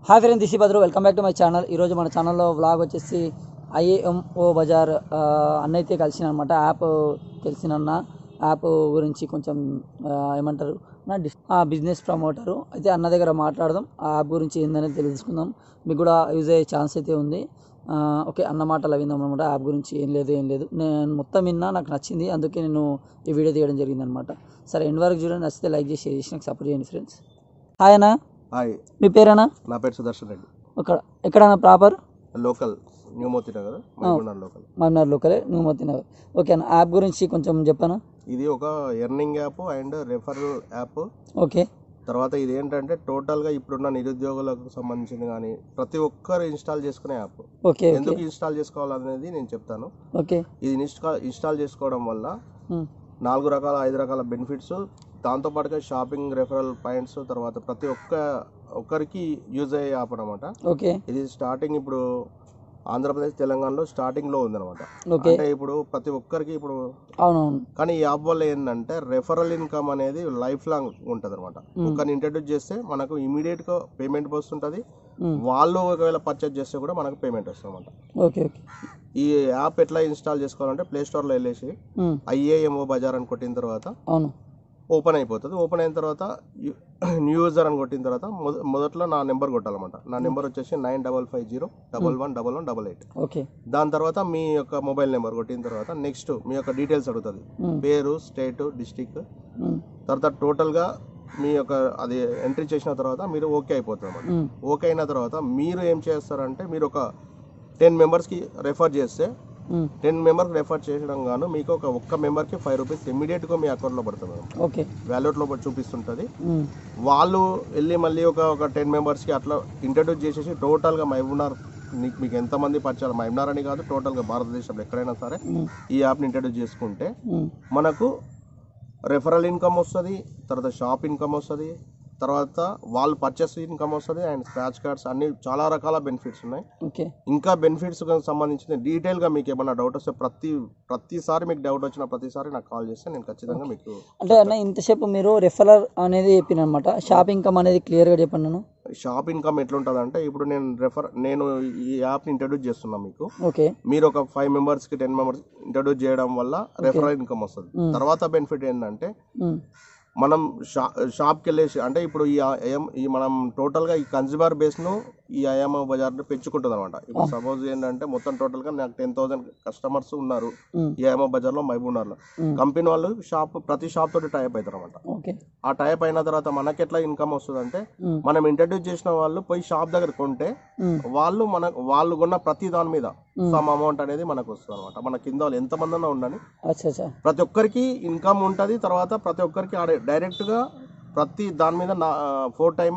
Hi friend this is Badru welcome back to my channel ఈరోజు మన ఛానల్లో వ్లాగ్ వచ్చేసి ఐఏఎంఓ బజార్ ఆ, అన్న అయితే కలిసిన అనమాట యాప్ తెలిసిన యాప్ గురించి కొంచెం ఆ, ఏమంటారు నా డిస్ బిజినెస్ ప్రమోటరు అయితే అన్న దగ్గర మాట్లాడదాం ఆ యాప్ గురించి ఏందనేది తెలుసుకుందాం మీకు కూడా యూజ్ అయ్యే ఛాన్స్ అయితే ఉంది ఆ, ఓకే అన్న మాటలు విందాం అనమాట యాప్ గురించి ఏం లేదు ఏం లేదు నేను మొత్తం విన్నా నాకు నచ్చింది అందుకే నేను ఈ వీడియో తీయడం జరిగింది అనమాట సరే ఎండ్ వరకు చూడండి నచ్చితే లైక్ చేసి షేర్ చేసి నాకు సపోర్ట్ చేయండి ఫ్రెండ్స్ హాయ్ అన్న హాయ్ మీ పేరేనా నా పేరు సుదర్శన్ రెడ్డి ఒక ఎక్కడన్నా ప్రాపర్ లోకల్ న్యూమూర్తి నగర్ మైగొండ లోకల్ మన్నార్ లోకలే నువ్వు మొత్తం ఓకే అన్న యాప్ గురించి కొంచెం చెప్పాను ఇది ఒక earning app and referral app okay తర్వాత ఇది ఏంటంటే టోటల్గా ఇప్పుడున్న నిరుద్యోగులకు సంబంధించింది కానీ ప్రతి ఒక్కరు ఇన్స్టాల్ చేసుకునే యాప్ ఓకే ఓకే ఎందుకు ఇన్స్టాల్ చేసుకోవాలనేది నేను చెప్తాను ఓకే ఇది ఇన్స్టాల్ ఇన్స్టాల్ చేసుకోవడం వల్ల ఉమ్, నాలుగు రకాల ఐదు రకాల బెనిఫిట్స్ దాంతోపాటుగా షాపింగ్ రెఫరల్ పాయింట్స్ తర్వాత ప్రతి ఒక్క ఒక్కరికి యూజ్ అయ్యే యాప్ అనమాట ఓకే ఇది స్టార్టింగ్ ఇప్పుడు ఆంధ్రప్రదేశ్ తెలంగాణలో స్టార్టింగ్ లో ఉందన్నమాట ఓకే అంటే ఇప్పుడు ప్రతి ఒక్కరికి ఇప్పుడు అవునవును కానీ ఈ యాప్ వల్ల ఏంటంటే రెఫరల్ ఇన్కమ్ అనేది లైఫ్ లాంగ్ ఉంటుంది అనమాట Hmm. ఒకరిని ఇంట్రడ్యూస్ చేస్తే మనకు ఇమీడియట్ గా పేమెంట్ వస్తుంటది ఉమ్, వాళ్ళు ఒకవేళ పర్చేజ్ చేస్తే కూడా మనకు పేమెంట్ వస్తుంది అనమాట ఓకే ఓకే ఈ యాప్ ఎట్లా ఇన్స్టాల్ చేసుకోవాలంటే ప్లే స్టోర్ లో వెళ్ళేసి ఉమ్, ఐఏఎంఓ బజార్ అని కొట్టిన తర్వాత అవును ఓపెన్ అయిపోతుంది ఓపెన్ అయిన తర్వాత న్యూ యూజర్ అని కొట్టిన తర్వాత మొద- మొదట్లో నా నెంబర్ కొట్టాలన్నమాట నా నెంబర్ వచ్చేసి nine double five zero double one double one double eight okay దాని తర్వాత మీ యొక్క మొబైల్ నెంబర్ కొట్టిన తర్వాత నెక్స్ట్ మీ యొక్క డీటెయిల్స్ అడుగుతుంది ఉమ్, పేరు స్టేట్ డిస్టిక్ ఉమ్, తర్వాత టోటల్గా మీ యొక్క అది ఎంట్రీ చేసిన తర్వాత మీరు ఓకే అయిపోతుంది అన్నమాట ఉమ్, ఓకే అయిన తర్వాత మీరు ఏం చేస్తారంటే మీరు ఒక టెన్ మెంబర్స్కి రెఫర్ చేస్తే ఉమ్, టెన్ మెంబర్కి రెఫర్ చేయడం గాను మీకు ఒక ఒక్క మెంబర్కి ఫైవ్ రూపీస్ ఇమీడియట్గా మీ అకౌంట్లో పడుతుంది ఓకే వ్యాలెట్లో చూపిస్తుంటుంది ఉమ్, వాళ్ళు వెళ్ళి మళ్ళీ ఒక ఒక టెన్ మెంబర్స్కి అట్లా ఇంట్రడ్యూస్ చేసేసి టోటల్గా మైబునార్ మీకు మీకు ఎంతమంది పరిచయాలు మైబునార్ అని కాదు టోటల్గా భారతదేశంలో ఎక్కడైనా సరే ఉమ్, ఈ యాప్ని ఇంట్రడ్యూస్ చేసుకుంటే ఉమ్, మనకు రెఫరల్ ఇన్కమ్ వస్తుంది తర్వాత షాప్ ఇన్కమ్ వస్తుంది తర్వాత వాళ్ళు పర్చేస్ ఇన్కమ్ వస్తుంది అండ్ స్క్రాచ్ కార్డ్స్ అన్ని చాలా రకాల బెనిఫిట్స్ ఉన్నాయి ఓకే ఇంకా బెనిఫిట్స్ సంబంధించిన డీటెయిల్గా మీకు ఏమైనా డౌట్ వస్తే ప్రతి ప్రతిసారి మీకు డౌట్ వచ్చిన ప్రతిసారి నాకు కాల్ చేస్తే నేను ఖచ్చితంగా మీకు అంటే అన్న ఇంతసేపు మీరు రెఫరర్ అనేది చెప్పిన అనమాట షాప్ ఇన్కమ్ అనేది క్లియర్గా చెప్పండి నన్ను షాప్ ఇన్కమ్ ఎట్లుంటుంది అంటే ఇప్పుడు నేను రెఫర్ నేను ఈ యాప్ని ఇంట్రడ్యూస్ చేస్తున్నా మీకు ఓకే మీరు ఒక ఫైవ్ మెంబర్స్కి టెన్ మెంబర్స్ ఇంట్రడ్యూస్ చేయడం వల్ల రెఫరల్ ఇన్కమ్ వస్తుంది Mm. తర్వాత బెనిఫిట్ ఏంటంటే ఉమ్, మనం షా షాప్కి వెళ్ళేసి అంటే ఇప్పుడు ఈ ఐఎం ఈ మనం టోటల్గా ఈ కన్జ్యూమర్ బేస్ను ఈ ఐఎం బజార్ని పెంచుకుంటుంది అనమాట ఇప్పుడు సపోజ్ ఏంటంటే మొత్తం టోటల్గా నాకు టెన్ థౌసండ్ కస్టమర్స్ ఉన్నారు ఉమ్, ఈ ఐఎం బజార్లో మహబూబ్నగర్లో ఉమ్, కంపెనీ వాళ్ళు షాప్ ప్రతి షాప్ తోటి టైప్ అవుతారు అనమాట ఓకే ఆ టైప్ అయిన తర్వాత మనకి ఎట్లా ఇన్కమ్ వస్తుందంటే ఉమ్, మనం ఇంట్రడ్యూస్ చేసిన వాళ్ళు పోయి షాప్ దగ్గర కొంటే ఉమ్, వాళ్ళు మన వాళ్ళు కొన్న ప్రతి దాని మీద Mm. సమ్ అమౌంట్ అనేది మనకు వస్తుంది అనమాట మన కింద వాళ్ళు ఎంతమంది అన్నా ఉండని అచ్చా అచ్చా ప్రతి ఒక్కరికి ఇన్కమ్ ఉంటుంది తర్వాత ప్రతి ఒక్కరికి ఆడే డైరెక్ట్గా ప్రతి దాని మీద నా ఫోర్ టైం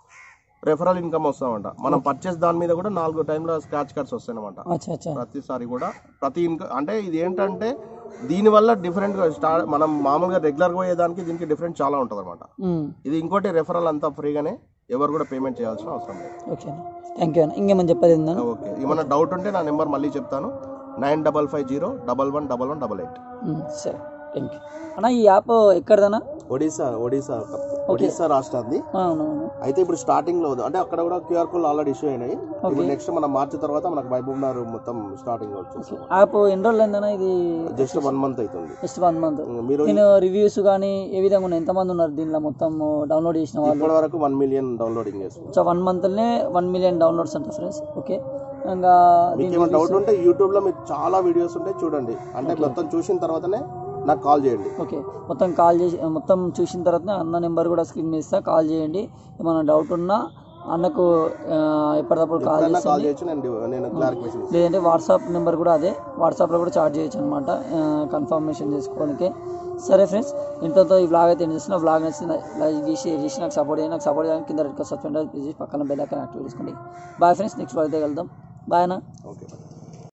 రెఫరల్ ఇన్కమ్ వస్తామంట మనం పర్చేస్ దాని మీద కూడా నాలుగు టైంలో స్క్రాచ్ కార్డ్స్ వస్తాయన్నమాట అచ్చా అచ్చా ప్రతిసారి కూడా ప్రతి ఇన్కమ్ అంటే ఇది ఏంటంటే దీనివల్ల డిఫరెంట్గా స్టార్ట్ మనం మామూలుగా రెగ్యులర్గా పోయేదానికి దీనికి డిఫరెంట్ చాలా ఉంటుంది అనమాట ఉమ్, ఇది ఇంకోటి రెఫరల్ అంతా ఫ్రీగానే ఎవరు కూడా పేమెంట్ చేయాల్సిన అవసరం లేదు ఓకే అన్న థ్యాంక్ యూ అన్న ఇంకేమని చెప్పేది ఏందన్న ఓకే ఏమైనా డౌట్ ఉంటే నా నెంబర్ మళ్ళీ చెప్తాను nine double five zero double one double one double eight ఉమ్, సరే థ్యాంక్ యూ అన్న ఈ యాప్ ఎక్కడదన్నా ఒడిశా ఒడిశా ఒడిశా రాష్ట్రాన్ని అవునవును అయితే ఇప్పుడు స్టార్టింగ్ లో ఉంది. అంటే అక్కడ కూడా క్యూఆర్ కోడ్ ఆల్రెడీ ఇష్యూ అయినాయి ఇప్పుడు నెక్స్ట్ మనం మార్చి తర్వాత మనకు మహబూబ్నగర్ మొత్తం స్టార్టింగ్ లో వచ్చేసి యాప్ ఎన్ని రోజులు అయిందన్నా ఇది జస్ట్ వన్ మంత్ అవుతుంది జస్ట్ వన్ మంత్ మీరు నేను రివ్యూస్ కానీ ఏ విధంగా ఉన్నాయి ఎంతమంది ఉన్నారు దీనిలో మొత్తం డౌన్లోడ్ చేసిన వాళ్ళు ఇప్పటి వరకు వన్ మిలియన్ డౌన్లోడింగ్ చేస్తున్నాం సో వన్ మంత్లోనే వన్ మిలియన్ డౌన్లోడ్స్ అంట ఫ్రెండ్స్ ఓకే ఇంకా మీకు ఏమైనా డౌట్ ఉంటే యూట్యూబ్ లో మీకు చాలా వీడియోస్ ఉంటాయి చూడండి అంటే మొత్తం చూసిన తర్వాతనే నాకు కాల్ చేయండి ఓకే మొత్తం కాల్ చేసి మొత్తం చూసిన తర్వాత అన్న నెంబర్ కూడా స్క్రీన్ మీద ఇస్తా కాల్ చేయండి ఏమైనా డౌట్ ఉన్నా అన్నకు ఆ, ఎప్పటికప్పుడు కాల్ కాల్ చేసి చేయొచ్చు నేను నేను క్లారిఫికేషన్ ఇస్తాను లేదంటే వాట్సాప్ నెంబర్ కూడా అదే వాట్సాప్లో కూడా చార్జ్ చేయొచ్చు అనమాట కన్ఫర్మేషన్ చేసుకోవడానికి సరే ఫ్రెండ్స్ ఇంతతో ఈ బ్లాగ్ అయితే ఏం చేస్తున్నా బ్లాగ్ నచ్చింది లైక్ చేసి షేర్ చేసి నాకు సపోర్ట్ చేయండి నాకు సపోర్ట్ చేయడానికి కింద రెడ్ సబ్స్క్రైబ్ చేసి పక్కన బెల్ ఐకాన్ యాక్టివ్ చేసుకోండి బాయ్ ఫ్రెండ్స్ నెక్స్ట్ బ్లాగ్ అయితే వెళ్దాం బాయ్ అన్న ఓకే